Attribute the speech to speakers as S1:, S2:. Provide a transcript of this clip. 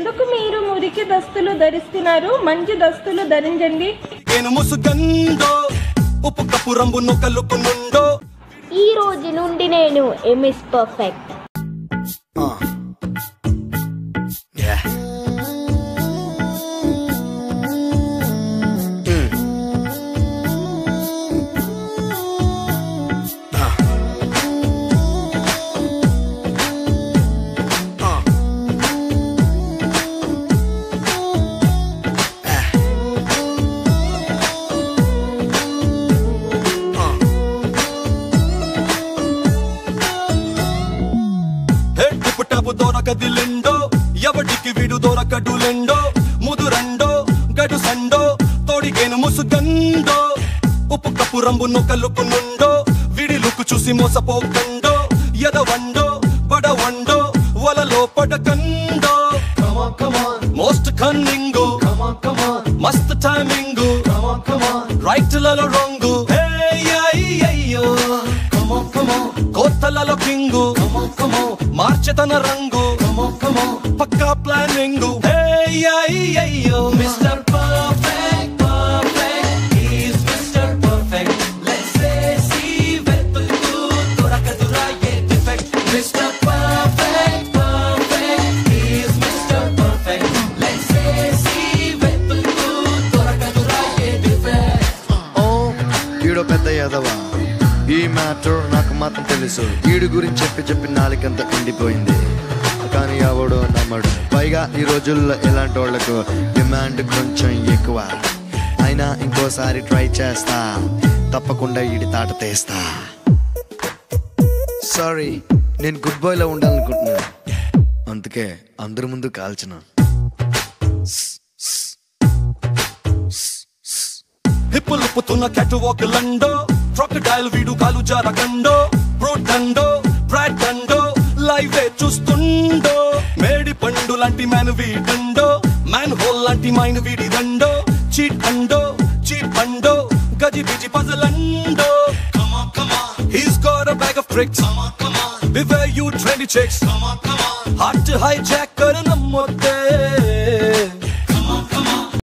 S1: ఎందుకు మీరు మురికి దస్తులు ధరిస్తున్నారు మంచి దస్తులు ధరించండి
S2: నేను ముసుగండో ఉప్పు కప్పు రంబును కలుపునుండో
S3: ఈ రోజు నుండి నేను ఎంఎస్ పర్ఫెక్ట్
S4: Yeah.
S2: హెడ్డుపు టాపు దొరకదిలెండో ఎవడికి వీడు దొరకడులెండో ముదురండో గడు సండో తోడిగేను ముసుగండో ఉప్పు కప్పు రంబును కలుపునుండో విడి లుక్కు చూసి మోసపోకండో ఎదవండో పడవండో వలలో పడకండో మోస్ట్ కన్నింగు మస్త్ టైమింగు రైట్లలో రాంగు అయ్యో కోతలలో కింగు మార్చెతన రంగు పక్కా ప్లానింగ్ అయ్యో mister perfect perfect is mister perfect let's say see వెతుకు దొరకదురా a defect mister perfect perfect is mister perfect let's say see వెతుకు దొరకదురా ఏ డిఫెక్ట్
S4: ఓ ఈడో పెద్ద యాదవా ఈ మ్యాటర్ నాకు మాత్రం తెలుసు ఈడు గురించి చెప్పి చెప్పి నాలుకంత ఎండిపోయింది కానీ ఎవడో నమ్మడు పైగా ఈ రోజుల్లో ఇలాంటి వాళ్లకు డిమాండ్ కొంచెం ఎక్కువ అయినా ఇంకోసారి ట్రై చేస్తా తప్పకుండా ఈడి తాట తీస్తా సారీ నేను గుడ్ బాయ్ లో ఉండాలనుకుంటున్నాను అందుకే అందరి ముందు కాల్చిన
S2: హిప్పులుపుతున్న క్యాట్ వాక్ లండో క్రొకడైల్ వీడు కాలు జారకండో బ్రోడండో బ్రాడండో లైవ్ చూస్తుండో మేడి పండు లాంటి మ్యాన్ వీడండో మ్యాన్ హోల్ లాంటి మైండ్ వీడి దండో చీట్ అండో చీప్ అండో గజి బిజి పజలండో He's got a bag of tricks. Beware you trendy chicks. Hard to hijack कर नमोते